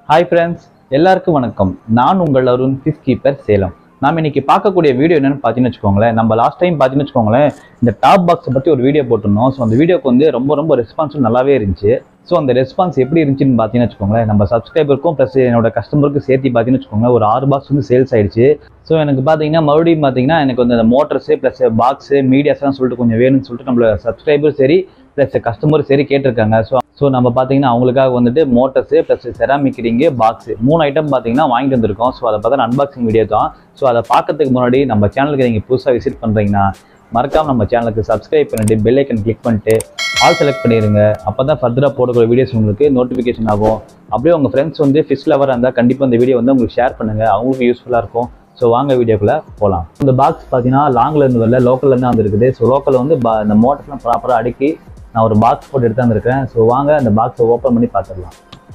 hi friends எல்லாருக்கும் வணக்கம் நான் உங்கள் அருண் ஃபிஷ் கீப்பர் சேலம் நாம் இன்னைக்கு பார்க்கக்கூடிய வீடியோ என்னன்னு பார்த்தீங்கன்னு வச்சுக்கோங்களேன் நம்ம லாஸ்ட் டைம் பார்த்தீங்கன்னு வச்சுக்கோங்களேன் இந்த டாப் பாக்ஸை பற்றி ஒரு வீடியோ போட்டிருந்தோம் ஸோ அந்த வீடியோக்கு வந்து ரொம்ப ரொம்ப ரெஸ்பான்ஸ் நல்லாவே இருந்துச்சு ஸோ அந்த ரெஸ்பான்ஸ் எப்படி இருந்துச்சுன்னு பார்த்தீங்கன்னு வச்சுக்கோங்களேன் நம்ம சப்ஸ்கிரைபருக்கும் ப்ளஸ் என்னோட கஸ்டமருக்கும் சேர்த்து பார்த்தீங்கன்னு வச்சுக்கோங்களேன் ஒரு ஆறு பாக்ஸ் வந்து சேல்ஸ் ஆயிடுச்சு ஸோ எனக்கு பார்த்தீங்கன்னா மறுபடியும் பார்த்தீங்கன்னா எனக்கு வந்து அந்த மோட்டர்ஸு ப்ளஸ் பாக்ஸு மீடியாஸ்லாம் சொல்லிட்டு கொஞ்சம் வேணும்னு சொல்லிட்டு நம்மளோட சப்ஸ்கிரைபர் சரி ப்ளஸ் கஸ்டமர் சரி கேட்டிருக்காங்க ஸோ ஸோ நம்ம பார்த்தீங்கன்னா அவங்களுக்காக வந்துட்டு motors plus ceramic ring box மூணு ஐட்டம் பார்த்தீங்கன்னா வாங்கிட்டு வந்திருக்கோம் ஸோ அதை பார்த்தா அன்பாக்சிங் வீடியோ தான் ஸோ அதை பார்க்கறதுக்கு முன்னாடி நம்ம சேனலுக்கு நீங்கள் புதுசாக விசிட் பண்ணுறீங்கன்னா மறக்காம நம்ம சேனலுக்கு சப்ஸ்கிரைப் பண்ணிட்டு பெல் ஐக்கன் கிளிக் பண்ணிட்டு ஆல் செலக்ட் பண்ணிடுங்க அப்போ தான் ஃபர்தராக போடக்கூடிய வீடியோஸ் உங்களுக்கு நோட்டிஃபிகேஷன் ஆகும் அப்படியே உங்கள் ஃப்ரெண்ட்ஸ் வந்து ஃபிஷ் லவராக இருந்தால் கண்டிப்பாக இந்த வீடியோ வந்து உங்களுக்கு ஷேர் பண்ணுங்கள் அவங்களுக்கு யூஸ்ஃபுல்லாக இருக்கும் ஸோ வாங்க வீடியோக்குள்ளே போகலாம் இந்த பாக்ஸ் பார்த்தீங்கன்னா லாங்கில் இருந்து வரல லோக்கல்ல இருந்து வந்திருக்குது ஸோ லோக்கலில் வந்து பா- இந்த மோட்டர்ஸ்லாம் ப்ராப்பராக அடுக்கி நான் ஒரு பாக்ஸ் போட்டு எடுத்து வந்திருக்கேன் ஸோ வாங்க அந்த பாக்ஸை ஓப்பன் பண்ணி பார்த்துடலாம்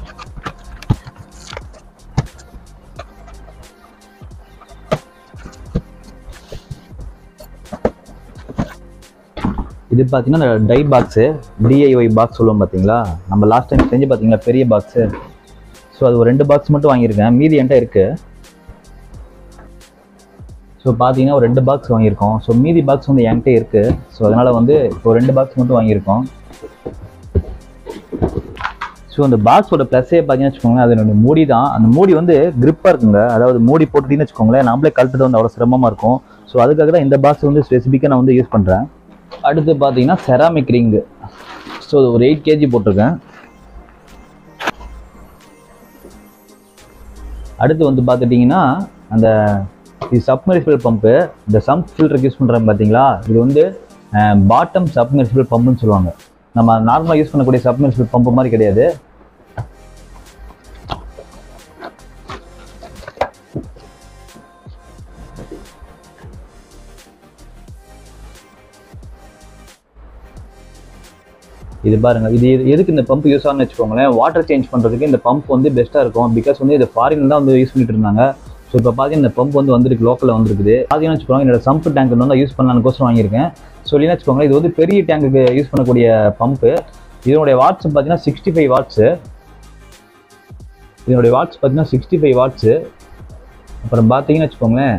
இது பார்த்தீங்கன்னா டை பாக்ஸு டிஐஒய் பாக்ஸ் சொல்லுவோம் பார்த்தீங்களா நம்ம லாஸ்ட் டைம் செஞ்சு பார்த்தீங்களா பெரிய பாக்ஸு ஸோ அது ஒரு ரெண்டு பாக்ஸ் மட்டும் வாங்கியிருக்கேன் மீதி என்கிட்ட இருக்குது ஸோ பார்த்தீங்கன்னா ஒரு ரெண்டு பாக்ஸ் வாங்கியிருக்கோம் ஸோ மீதி பாக்ஸ் வந்து என்கிட்ட இருக்குது ஸோ அதனால் வந்து இப்போ ரெண்டு பாக்ஸ் மட்டும் வாங்கியிருக்கோம் ஸோ அந்த பாக்ஸோட ப்ளஸ்ஸே பார்த்தீங்கன்னு வச்சுக்கோங்களேன் அதனுடைய மூடி தான் அந்த மூடி வந்து grip-ஆ இருக்குங்க அதாவது மூடி போட்டுட்டீங்கன்னு வச்சுக்கோங்களேன் நம்மளே கழட்டுறது வந்து அவ்வளோ சிரமமாக இருக்கும் ஸோ அதுக்காக தான் இந்த பாக்ஸ் வந்து ஸ்பெசிஃபிக்காக நான் வந்து யூஸ் பண்ணுறேன் அடுத்து பார்த்தீங்கன்னா செராமிக் ரிங்கு ஸோ ஒரு எயிட் கேஜி போட்டிருக்கேன் அடுத்து வந்து பார்த்துட்டிங்கன்னா அந்த இது சப்மரிசிபிள் பம்பு இந்த சம்ப் ஃபில்டருக்கு யூஸ் பண்ணுறாங்க பார்த்தீங்களா இது வந்து பாட்டம் சப்மரிசிபிள் பம்புன்னு சொல்லுவாங்க நம்ம நார்மலாக யூஸ் பண்ணக்கூடிய சப்மரிசிபிள் பம்பு மாதிரி கிடையாது இது பாருங்க இது எது- எதுக்கு இந்த பம்ப் யூஸ் ஆகும்னு வச்சுக்கோங்களேன் வாட்டர் சேஞ்ச் பண்ணுறதுக்கு இந்த பம்ப் வந்து பெஸ்ட்டாக இருக்கும் பிகாஸ் வந்து இது ஃபாரின் தான் வந்து யூஸ் பண்ணிட்டு இருந்தாங்க ஸோ இப்போ பார்த்தீங்கன்னா இந்த பம்ப் வந்து வந்திருக்கு லோக்கலில் வந்திருக்குது பார்த்தீங்கன்னு வச்சுக்கோங்க என்னோட சம்ப் டேங்க் வந்து யூஸ் பண்ணலான்னு வாங்கியிருக்கேன் ஸோ இல்லைன்னு வச்சுக்கோங்களேன் இது வந்து பெரிய டேங்குக்கு யூஸ் பண்ணக்கூடிய பம்ப்பு இதனுடைய வாட்ஸ் பார்த்தீங்கன்னா சிக்ஸ்டி ஃபைவ் வாட்ஸு இதனுடைய வாட்ஸ் பார்த்தீங்கன்னா சிக்ஸ்டி ஃபைவ் வாட்ஸு அப்புறம் பார்த்தீங்கன்னு வச்சுக்கோங்களேன்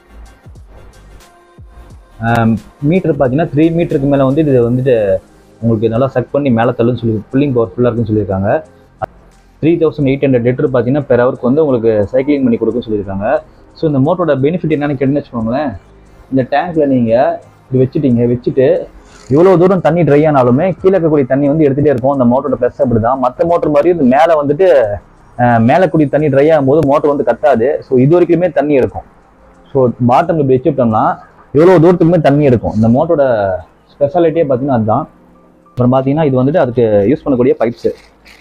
மீட்டர் பார்த்தீங்கன்னா த்ரீ மீட்டருக்கு மேலே வந்து இது வந்துட்டு உங்களுக்கு நல்லா செக் பண்ணி மேலே தள்ளுன்னு சொல்லி புல்லிங் பவர் ஃபுல்லாக இருக்குன்னு சொல்லியிருக்காங்க three thousand eight hundred litre பார்த்தீங்கன்னா பெர் ஹவருக்கு வந்து உங்களுக்கு சைக்கிளிங் பண்ணி கொடுக்குன்னு சொல்லியிருக்காங்க ஸோ இந்த மோட்டரோட பெனிஃபிட் என்னன்னு கேட்டுன்னு வச்சுக்கோங்களேன் இந்த டேங்க்கில் நீங்கள் இப்படி வச்சுட்டீங்க வச்சுட்டு இவ்வளோ தூரம் தண்ணி ட்ரை ஆனாலுமே கீழே இருக்கக்கூடிய தண்ணி வந்து எடுத்துகிட்டே இருக்கும் அந்த மோட்டரோட ப்ளஸ் அப்படி தான் மற்ற மோட்டர் மாதிரி இது மேலே வந்துட்டு அஹ், மேலே கூடிய தண்ணி ட்ரை ஆகும்போது மோட்டர் வந்து கத்தாது ஸோ இது வரைக்குமே தண்ணி இருக்கும் ஸோ பாட்டம் இப்படி வச்சுட்டோம்னா எவ்வளோ தூரத்துக்குமே தண்ணி இருக்கும் இந்த மோட்டரோட ஸ்பெஷாலிட்டியே பார்த்தீங்கன்னா அதுதான் அப்புறம் பார்த்தீங்கன்னா இது வந்துட்டு அதுக்கு யூஸ் பண்ணக்கூடிய pipes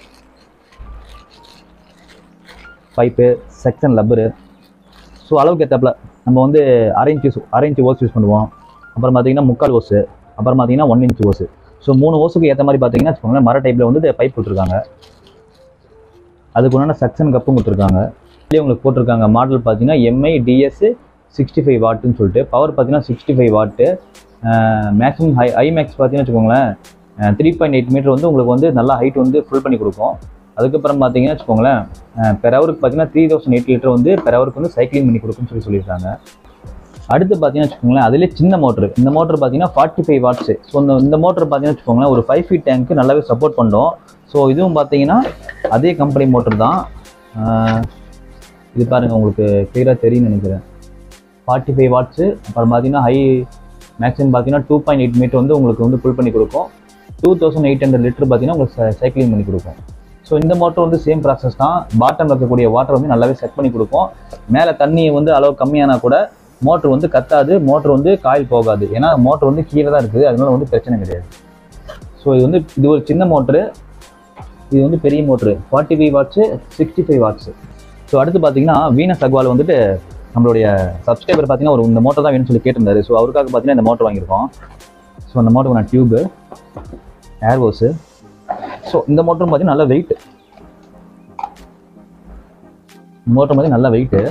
pipe section rubber so அளவுக்கு ஏற்றாப்புல நம்ம வந்து அரை இன்ச் யூஸ் அரை இன்ச் ஓஸ் யூஸ் பண்ணுவோம் அப்புறம் பார்த்தீங்கன்னா முக்கால் ஓஸு அப்புறம் பார்த்தீங்கன்னா ஒன் இன்ச் ஓஸு ஸோ மூணு ஓஸுக்கு ஏற்ற மாதிரி பார்த்தீங்கன்னா வச்சுக்கோங்களேன் மர டைப்பில் வந்துட்டு பைப் கொடுத்துருக்காங்க அதுக்கு உண்டான செக்ஷன் கப்பும் கொடுத்துருக்காங்க இதுலேயே உங்களுக்கு போட்டிருக்காங்க மாடல் பார்த்தீங்கன்னா எம்ஐ டிஎஸ் சிக்ஸ்டி ஃபைவ் வாட்டுன்னு சொல்லிட்டு பவர் பார்த்தீங்கன்னா sixty five watt maximum high I max பார்த்தீங்கன்னு வச்சுக்கோங்களேன் த்ரீ பாயிண்ட் எயிட் மீட்டர் வந்து உங்களுக்கு வந்து நல்லா ஹைட் வந்து ஃபுல் பண்ணி கொடுக்கும் அதுக்கப்புறம் பார்த்தீங்கன்னா வச்சுக்கோங்களேன் பெர் ஹவருக்கு பார்த்தீங்கன்னா த்ரீ தௌசண்ட் எயிட் லிட்டர் வந்து பெர் ஹவருக்கு வந்து சைக்கிளிங் பண்ணி கொடுக்கும்னு சொல்லி சொல்லியிருக்காங்க அடுத்து பார்த்தீங்கன்னா வச்சுக்கோங்களேன் அதிலே சின்ன மோட்டர் இந்த மோட்டர் பார்த்தீங்கன்னா ஃபார்ட்டி ஃபைவ் வாட்ஸ் ஸோ இந்த இந்த மோட்டர் பார்த்தீங்கன்னா வச்சுக்கோங்களேன் ஒரு ஃபைவ் ஃபீட் டேங்க்கு நல்லாவே சப்போர்ட் பண்ணும் ஸோ இதுவும் பார்த்தீங்கன்னா அதே கம்பெனி மோட்டர் தான் ஆஹ் இது பாருங்கள் உங்களுக்கு கிளியராக தெரியும்னு நினைக்கிறேன் ஃபார்ட்டி ஃபைவ் வாட்ஸு அப்புறம் பார்த்தீங்கன்னா ஹை மேக்ஸிமம் பார்த்தீங்கன்னா டூ பாயிண்ட் எயிட் மீட்டர் வந்து உங்களுக்கு வந்து ஃபுல் பண்ணி கொடுக்கும் two thousand eight hundred litre பார்த்தீங்கன்னா உங்களுக்கு சைக்கிளிங் பண்ணி கொடுக்கும் ஸோ இந்த மோட்டர் வந்து சேம் ப்ராசஸ் தான் பாட்டமில் இருக்கக்கூடிய வாட்டர் வந்து நல்லாவே செட் பண்ணி கொடுக்கும் மேலே தண்ணி வந்து அளவு கம்மியானா கூட மோட்டர் வந்து கத்தாது மோட்டர் வந்து காயில் போகாது ஏன்னா மோட்டர் வந்து கீழே தான் இருக்குது அதனால வந்து பிரச்சனை கிடையாது ஸோ இது வந்து இது ஒரு சின்ன மோட்ரு இது வந்து பெரிய motor forty five watts sixty five watts so அடுத்து பார்த்தீங்கன்னா வீனஸ் அக்வால் வந்துட்டு நம்மளுடைய சப்ஸ்கிரைபர் பார்த்தீங்கன்னா ஒரு இந்த மோட்டர் தான் வேணும்னு சொல்லி கேட்டிருந்தாரு ஸோ அவருக்காக பார்த்தீங்கன்னா இந்த மோட்டர் வாங்கியிருக்கோம் ஸோ அந்த மோட்டர் நான் டியூபு ஏர் ஹோஸு ஸோ இந்த மோட்டரும் பார்த்தீங்கன்னா நல்ல வெயிட் மோட்டர் மாதிரி நல்ல வெயிட்டு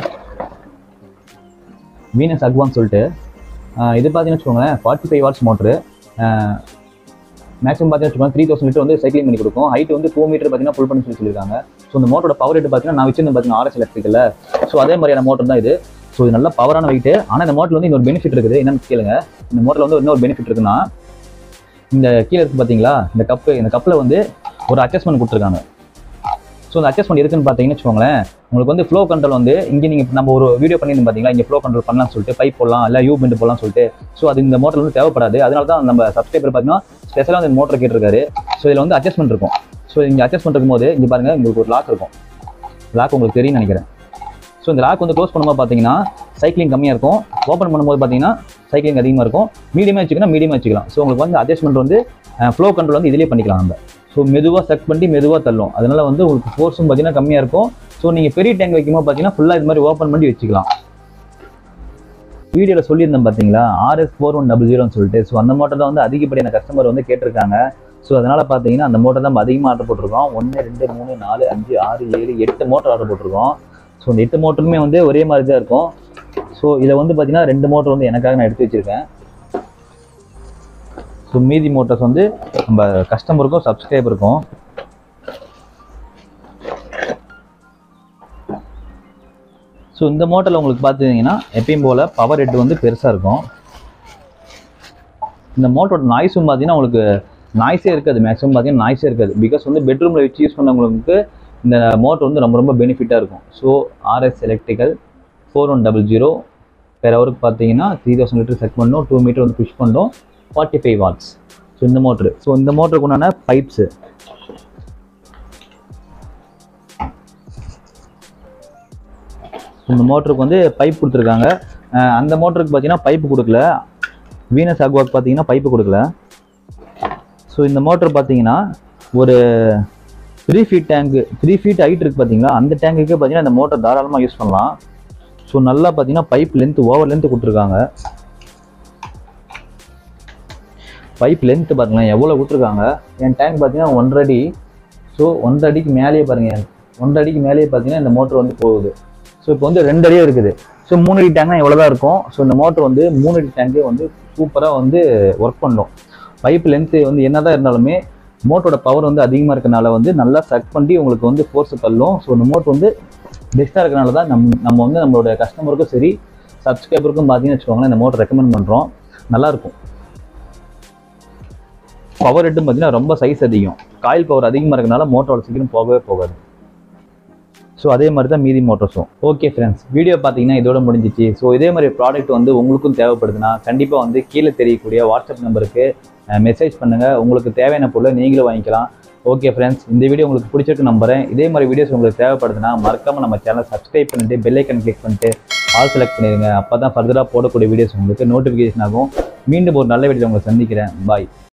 வீனஸ் அக்வான்னு சொல்லிட்டு ஆஹ் இது பார்த்தீங்கன்னு வச்சுக்கோங்களேன் forty five watts motor maximum பார்த்தீங்கன்னா த்ரீ தௌசண்ட் லிட்டர் வந்து சைக்கிளிங் பண்ணி கொடுக்கும் ஹைட் வந்து டூ மீட்டர் பார்த்தீங்கன்னா ஃபுல் பண்ணி சொல்லி சொல்லியிருக்காங்க ஸோ இந்த மோட்டரோட பவர் ரேட் பார்த்தீங்கன்னா நான் வச்சிருந்தேன் பார்த்தீங்கன்னா ஆர்எஸ் எலக்ட்ரிக்கல் ஸோ அதே மாதிரியான மோட்டர் தான் இது ஸோ இது நல்ல பவரான வெயிட் ஆனால் இந்த மோட்டர் வந்து இன்னொரு பெனிஃபிட் இருக்குது என்னன்னு கேளுங்க இந்த மோட்டரில் வந்து இன்னொரு பெனிஃபிட் இருக்குன்னா இந்த கீழே இருக்கு பார்த்தீங்களா இந்த கப்பு இந்த கப்பில் வந்து ஒரு அட்ஜஸ்ட்மெண்ட் கொடுத்துருக்காங்க ஸோ அந்த அட்ஜஸ்ட்மெண்ட் இருக்குன்னு பார்த்தீங்கன்னு வச்சுக்கோங்களேன் உங்களுக்கு வந்து ஃப்ளோ கண்ட்ரோல் வந்து இங்கே நீங்கள் நம்ம ஒரு வீடியோ பண்ணியிருந்தோம் பார்த்தீங்களா இங்கே ஃப்ளோ கண்ட்ரோல் பண்ணலாம்னு சொல்லிட்டு பைப் போடலாம் இல்லை யூ பெண்ட் போடலாம்னு சொல்லிட்டு ஸோ அது இந்த மோட்டர் வந்து தேவைப்படாது அதனால தான் நம்ம சப்ஸ்கிரைபர் பார்த்தீங்கன்னா ஸ்பெஷலாக அந்த மோட்டர் கேட்டிருக்காரு ஸோ இதில் வந்து அட்ஜஸ்ட்மெண்ட் இருக்கும் ஸோ இங்கே அட்ஜஸ்ட்மெண்ட் இருக்கும்போது இங்கே பாருங்கள் உங்களுக்கு ஒரு லாக் இருக்கும் லாக் உங்களுக்கு தெரியும்னு நினைக்கிறேன் ஸோ இந்த லாக் வந்து க்ளோஸ் பண்ணும்போது பார்த்தீங்கன்னா சைக்கிளிங் கம்மியாக இருக்கும் ஓப்பன் பண்ணும்போது பார்த்தீங்கன்னா சைக்கிளிங் அதிகமாக இருக்கும் மீடியமாக வச்சுக்கலாம் மீடியமாக வச்சுக்கலாம் ஸோ உங்களுக்கு வந்து அட்ஜஸ்ட்மெண்ட் வந்து ஃப்ளோ கண்ட்ரோல் வந்து இதிலே பண்ணிக்கலாம் நம்ம ஸோ மெதுவாக செக் பண்ணி மெதுவாக தள்ளும் அதனால வந்து உங்களுக்கு ஃபோர்ஸும் பார்த்தீங்கன்னா கம்மியாக இருக்கும் ஸோ நீங்கள் பெரிய டேங்க் வைக்கும்போது பார்த்தீங்கன்னா ஃபுல்லாக இது மாதிரி ஓப்பன் பண்ணி வச்சுக்கலாம் வீடியோவில் சொல்லியிருந்தேன் பார்த்தீங்களா ஆர்எஸ் ஃபோர் ஒன் டபுள் ஜீரோன்னு சொல்லிட்டு ஸோ அந்த மோட்டர் தான் வந்து அதிகப்படியான கஸ்டமர் வந்து கேட்டிருக்காங்க ஸோ அதனால் பார்த்தீங்கன்னா அந்த மோட்டர் தான் நம்ம அதிகமாக ஆர்டர் போட்டிருக்கோம் ஒன்று ரெண்டு மூணு நாலு அஞ்சு ஆறு ஏழு எட்டு மோட்டர் ஆர்டர் போட்டிருக்கோம் ஸோ இந்த எட்டு மோட்டருமே வந்து ஒரே மாதிரி தான் இருக்கும் ஸோ இதில் வந்து பார்த்தீங்கன்னா ரெண்டு மோட்டர் வந்து எனக்காக நான் எடுத்து வச்சுருக்கேன் ஸோ மீதி மோட்டர்ஸ் வந்து நம்ம கஸ்டமருக்கும் சப்ஸ்கிரைபருக்கும் ஸோ இந்த மோட்டரில் உங்களுக்கு பார்த்தீங்கன்னா எப்பயும் போல் பவர் ஹெட் வந்து பெருசாக இருக்கும் இந்த மோட்டரோட நாய்ஸும் பார்த்தீங்கன்னா உங்களுக்கு நாய்ஸே இருக்காது மேக்ஸிமம் பார்த்தீங்கன்னா நாய்ஸே இருக்காது பிகாஸ் வந்து பெட்ரூமில் வச்சு யூஸ் பண்ணவங்களுக்கு இந்த மோட்டர் வந்து ரொம்ப ரொம்ப பெனிஃபிட்டாக இருக்கும் so RS electrical four one double zero per ஹவருக்கு பார்த்தீங்கன்னா த்ரீ தௌசண்ட் லிட்டர் செட் பண்ணோம் டூ மீட்டர் வந்து புஷ் பண்ணோம் ஃபார்ட்டி ஃபைவ் வாட்ஸ் ஸோ இந்த மோட்ரு ஸோ இந்த மோட்டருக்கு உண்டான பைப்ஸு இந்த மோட்டருக்கு வந்து பைப் கொடுத்துருக்காங்க அஹ் அந்த மோட்டருக்கு பார்த்தீங்கன்னா பைப்பு கொடுக்கல வீனஸ் அக்வாக்கு பார்த்தீங்கன்னா பைப்பு கொடுக்கல ஸோ இந்த மோட்டர் பார்த்தீங்கன்னா ஒரு three feet tank three feet height இருக்குது பார்த்தீங்களா அந்த டேங்குக்கு பார்த்தீங்கன்னா இந்த மோட்டர் தாராளமாக யூஸ் பண்ணலாம் ஸோ நல்லா பார்த்தீங்கன்னா பைப் லென்த் ஓவர் லென்த் கொடுத்துருக்காங்க பைப் லென்த் பாருங்களேன் எவ்வளோ கொடுத்துருக்காங்க என் டேங்க் பார்த்தீங்கன்னா ஒன்றரை அடி ஸோ ஒன்றரை அடிக்கு மேலேயே பாருங்கள் ஒன்றரை அடிக்கு மேலேயே பார்த்தீங்கன்னா இந்த மோட்டர் வந்து போகுது ஸோ இப்போ வந்து ரெண்டு அடியே இருக்குது ஸோ மூணு அடி டேங்க்னா எவ்வளோ தான் இருக்கும் ஸோ இந்த மோட்டர் வந்து மூணு அடி டேங்கே வந்து சூப்பராக வந்து ஒர்க் பண்ணும் பைப் லென்த்து வந்து என்னதான் இருந்தாலுமே மோட்டரோட பவர் வந்து அதிகமாக இருக்கனால வந்து நல்லா சக் பண்ணி உங்களுக்கு வந்து ஃபோர்ஸ் தள்ளும் ஸோ இந்த மோட்டர் வந்து பெஸ்ட்டாக இருக்கனால தான் நம் நம்ம வந்து நம்மளோட கஸ்டமருக்கும் சரி சப்ஸ்கிரைபருக்கும் பார்த்தீங்கன்னு வச்சுக்கோங்களேன் இந்த மோட்டர் ரெக்கமெண்ட் பண்ணுறோம் நல்லாயிருக்கும் பவர் ஹெட்டும் பார்த்தீங்கன்னா ரொம்ப சைஸ் அதிகம் காயில் பவர் அதிகமாக இருக்கனால மோட்டரோட சீக்கிரம் போகவே போகாது ஸோ அதே மாதிரி தான் மீதி மோட்டர்ஸும் ஓகே ஃப்ரெண்ட்ஸ் வீடியோ பார்த்தீங்கன்னா இதோட முடிஞ்சிச்சு ஸோ இதே மாதிரி ப்ராடக்ட் வந்து உங்களுக்கும் தேவைப்படுதுன்னா கண்டிப்பாக வந்து கீழே தெரியக்கூடிய வாட்ஸ்அப் நம்பருக்கு மெசேஜ் பண்ணுங்கள் உங்களுக்கு தேவையான பொருளை நீங்களும் வாங்கிக்கலாம் ஓகே ஃப்ரெண்ட்ஸ் இந்த வீடியோ உங்களுக்கு பிடிச்சிருக்கு நம்புறேன் இதே மாதிரி வீடியோஸ் உங்களுக்கு தேவைப்படுதுன்னா மறக்காமல் நம்ம சேனலை சப்ஸ்கிரைப் பண்ணிட்டு பெல் ஐக்கன் கிளிக் பண்ணிட்டு ஆல் செலக்ட் பண்ணிடுங்க அப்போ தான் ஃபர்தராக போடக்கூடிய வீடியோஸ் உங்களுக்கு நோட்டிஃபிகேஷன் ஆகும் மீண்டும் ஒரு நல்ல வீடியோ உங்களை சந்திக்கிறேன் பாய்